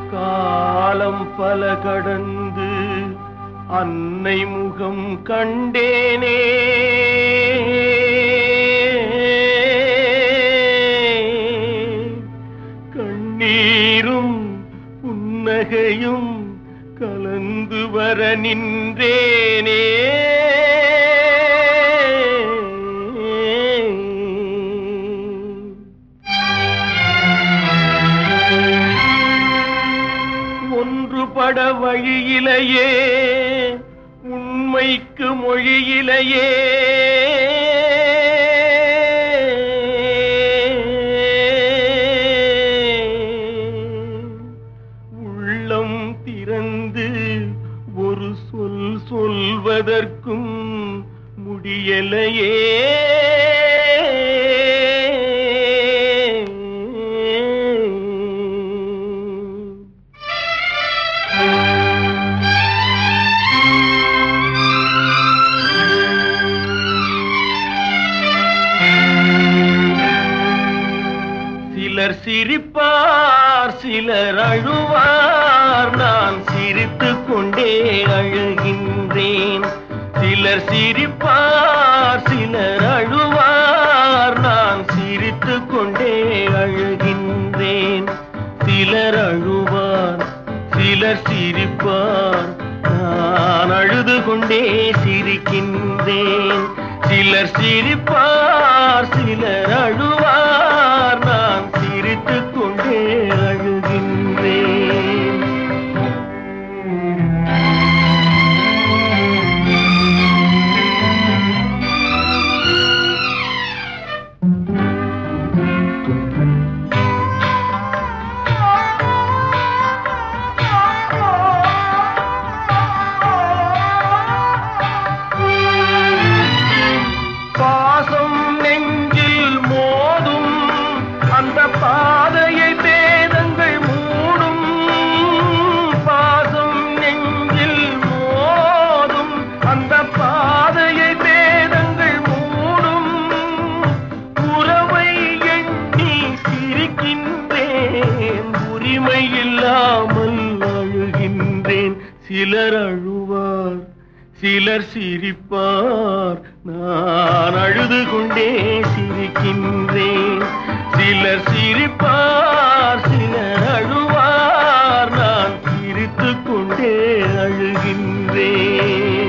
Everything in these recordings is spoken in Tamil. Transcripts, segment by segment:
காலம் பல கடந்து அன்னை முகம் கண்டேனே கண்ணீரும் புன்னகையும் கலந்து வர நின்றேனே ஒன்றுபட வழியிலேயே உண்மைக்கு மொழியிலேயே உள்ளம் திறந்து ஒரு சொல் சொல்வதற்கும் முடியலையே சிலர் சிரிப்பார் சிலர் அழுவார் நான் சிரித்துக் கொண்டே அழுகின்றேன் சிலர் சிரிப்பார் சிலர் அழுவார் நான் சிரித்துக் கொண்டே அழுகின்றேன் சிலர் அழுவார் சிலர் சிரிப்பார் நான் அழுது கொண்டே சிரிக்கின்றேன் சிலர் சிரிப்பார் சிலர் அழுவார் நான் சிரித்துக் கொண்டே அழுகின்றேன் பாசம் நெஞ்சில் மோதும் அந்த பாதையை வேதங்கள் மூடும் பாசம் நெஞ்சில் மோதும் அந்த பாதையை வேதங்கள் மூடும் உறவை எண்ணி சிரிக்கின்றேன் உரிமை இல்லாமல் அழுகின்றேன் சிலர் அழுவார் சிலர் சிரிப்பார் நான் அழுது கொண்டே சிரிக்கின்றேன் சிலர் சிரிப்பார் சிலர் அழுவார் நான் சிரித்துக் கொண்டே அழுகின்றேன்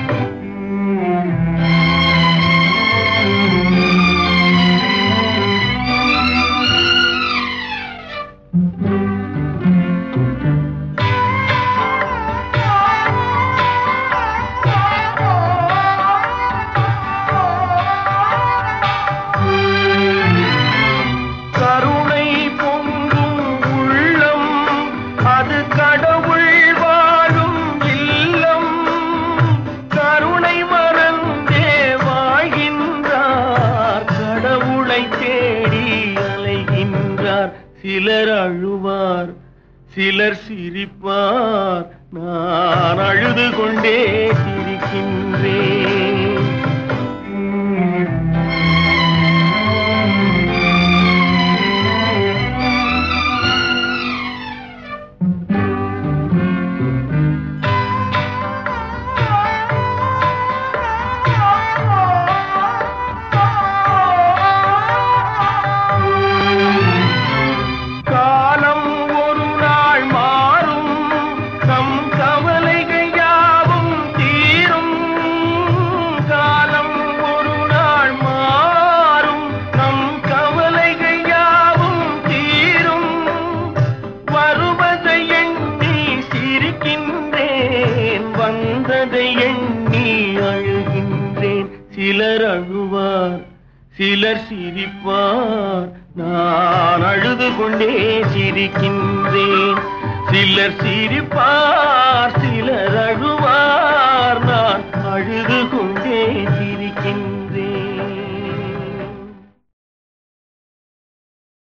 கருணை பொங்கும் உள்ளம் அது கடவுள் வாழும் இல்லம் கருணை மறந்தே வாழ்கின்றார் கடவுளை தேடி அலைகின்றார் சிலர் அழுவார் சிலர் சிரிப்பார் நான் அழுது கொண்டே சிரிக்கின்றேன் காலம் ஒரு நாள் மாறும் நம் கவலைகள் யாவும் தீரும் காலம் ஒரு நாள் மாறும் நம் கவலைகள் யாவும் தீரும் வருவதை எண்ணி சிரிக்கின்றேன் வந்ததை எண்ணி அழுகின்றேன் சிலர் அழுவார் சிலர் சிரிப்பார் நான் அழுது கொண்டே சிரிக்கின்றேன் சிலர் சிரிப்பார் சிலர் அழுவார் நான் அழுது கொண்டே சிரிக்கின்றேன்